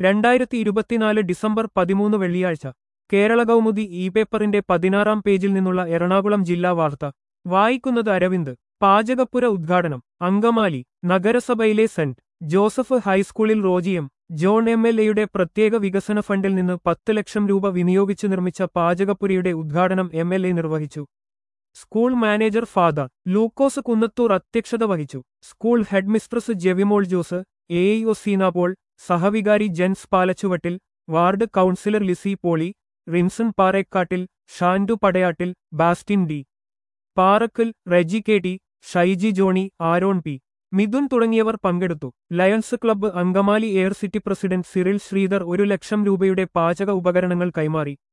രണ്ടായിരത്തി ഇരുപത്തിനാല് ഡിസംബർ പതിമൂന്ന് വെള്ളിയാഴ്ച കേരള കൗമുദി ഇ പേപ്പറിന്റെ പതിനാറാം പേജിൽ നിന്നുള്ള എറണാകുളം ജില്ലാ വാർത്ത വായിക്കുന്നത് അരവിന്ദ് പാചകപ്പുര ഉദ്ഘാടനം അങ്കമാലി നഗരസഭയിലെ സെന്റ് ജോസഫ് ഹൈസ്കൂളിൽ റോജിയം ജോൺ എം എൽ എയുടെ പ്രത്യേക വികസന ഫണ്ടിൽ നിന്ന് പത്ത് ലക്ഷം രൂപ വിനിയോഗിച്ചു നിർമ്മിച്ച പാചകപ്പുരയുടെ ഉദ്ഘാടനം എം എൽ എ നിർവഹിച്ചു school manager Father Lukose Kunnathur അധ്യക്ഷത വഹിച്ചു school headmistress Jevimol Jose A E O Seena Paul സഹവികാരി Jens Palachuvattil ward councillor Lissy Poly Rinson Parekkattil Shandu Padayattil Bastin D Parakkal Reji K T Shaiji Johny Aaron P Mithun തുടങ്ങിയവർ പങ്കെടുത്തു Lions club Angamaly Air City president Cyril Sreedhar ഒരു ലക്ഷം രൂപയുടെ പാചക ഉപകരണങ്ങൾ കൈമാറി